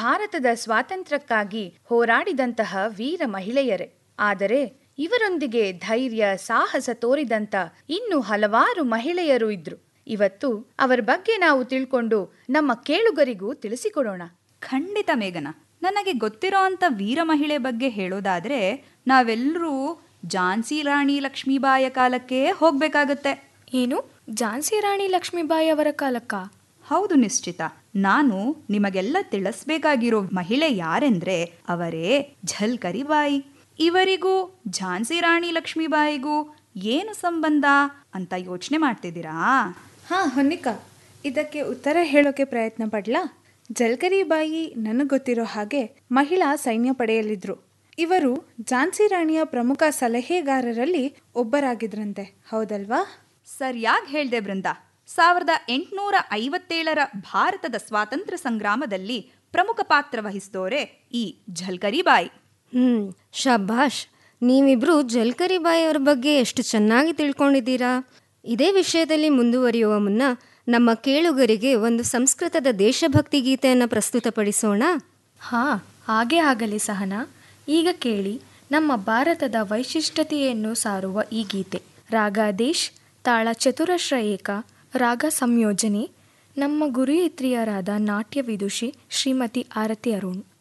ಭಾರತದ ಸ್ವಾತಂತ್ರ್ಯಕ್ಕಾಗಿ ಹೋರಾಡಿದಂತಹ ವೀರ ಮಹಿಳೆಯರೇ ಆದರೆ ಇವರೊಂದಿಗೆ ಧೈರ್ಯ ಸಾಹಸ ತೋರಿದಂತ ಇನ್ನು ಹಲವಾರು ಮಹಿಳೆಯರು ಇದ್ರು ಇವತ್ತು ಅವರ ಬಗ್ಗೆ ನಾವು ತಿಳ್ಕೊಂಡು ನಮ್ಮ ಕೇಳುಗರಿಗೂ ತಿಳಿಸಿಕೊಡೋಣ ಖಂಡಿತ ಮೇಘನ ನನಗೆ ಗೊತ್ತಿರೋ ಅಂಥ ವೀರ ಮಹಿಳೆ ಬಗ್ಗೆ ಹೇಳೋದಾದ್ರೆ ನಾವೆಲ್ಲರೂ ಝಾನ್ಸಿ ರಾಣಿ ಲಕ್ಷ್ಮೀಬಾಯಿಯ ಕಾಲಕ್ಕೆ ಹೋಗ್ಬೇಕಾಗತ್ತೆ ಏನು ಝಾನ್ಸಿ ರಾಣಿ ಲಕ್ಷ್ಮೀಬಾಯಿ ಅವರ ಕಾಲಕ್ಕ ಹೌದು ನಿಶ್ಚಿತ ನಾನು ನಿಮಗೆಲ್ಲ ತಿಳಿಸ್ಬೇಕಾಗಿರೋ ಮಹಿಳೆ ಯಾರೆಂದ್ರೆ ಅವರೇ ಝಲ್ಕರಿ ಬಾಯಿ ಇವರಿಗೂ ಝಾನ್ಸಿ ರಾಣಿ ಲಕ್ಷ್ಮೀಬಾಯಿಗೂ ಏನು ಸಂಬಂಧ ಅಂತ ಯೋಚನೆ ಮಾಡ್ತಿದ್ದೀರಾ ಹಾ ಹೊನ್ನಿಕಾ ಇದಕ್ಕೆ ಉತ್ತರ ಹೇಳೋಕೆ ಪ್ರಯತ್ನ ಪಡ್ಲಾ ಜಲ್ಕರಿ ಬಾಯಿ ನನಗೆ ಗೊತ್ತಿರೋ ಹಾಗೆ ಮಹಿಳಾ ಸೈನ್ಯ ಪಡೆಯಲಿದ್ರು ಇವರು ಝಾನ್ಸಿ ರಾಣಿಯ ಪ್ರಮುಖ ಸಲಹೆಗಾರರಲ್ಲಿ ಒಬ್ಬರಾಗಿದ್ರಂತೆ ಹೌದಲ್ವಾ ಸರಿಯಾಗಿ ಹೇಳ್ದೆ ಬೃಂದ ಸಾವಿರದ ಎಂಟುನೂರ ಐವತ್ತೇಳರ ಭಾರತದ ಸ್ವಾತಂತ್ರ್ಯ ಸಂಗ್ರಾಮದಲ್ಲಿ ಪ್ರಮುಖ ಪಾತ್ರ ವಹಿಸಿದೋರೆ ಈ ಝಲ್ಕರಿ ಬಾಯಿ ಹ್ಮ್ ಶಭಾಷ್ ನೀವಿಬ್ರು ಜಲ್ಕರಿ ಬಾಯಿ ಅವ್ರ ಬಗ್ಗೆ ಎಷ್ಟು ಚೆನ್ನಾಗಿ ತಿಳ್ಕೊಂಡಿದ್ದೀರಾ ಇದೇ ವಿಷಯದಲ್ಲಿ ಮುಂದುವರಿಯುವ ಮುನ್ನ ನಮ್ಮ ಕೇಳುಗರಿಗೆ ಒಂದು ಸಂಸ್ಕೃತದ ದೇಶಭಕ್ತಿ ಗೀತೆಯನ್ನು ಪ್ರಸ್ತುತಪಡಿಸೋಣ ಹಾ ಹಾಗೆ ಆಗಲಿ ಸಹನಾ ಈಗ ಕೇಳಿ ನಮ್ಮ ಭಾರತದ ವೈಶಿಷ್ಟ್ಯತೆಯನ್ನು ಸಾರುವ ಈ ಗೀತೆ ರಾಗಾದೇಶ್ ತಾಳ ಚತುರಶ್ರ ಏಕ ರಾಗ ಸಂಯೋಜನೆ ನಮ್ಮ ಗುರುಯಿತ್ರಿಯರಾದ ನಾಟ್ಯ ವಿದುಷಿ ಶ್ರೀಮತಿ ಆರತಿ ಅರುಣ್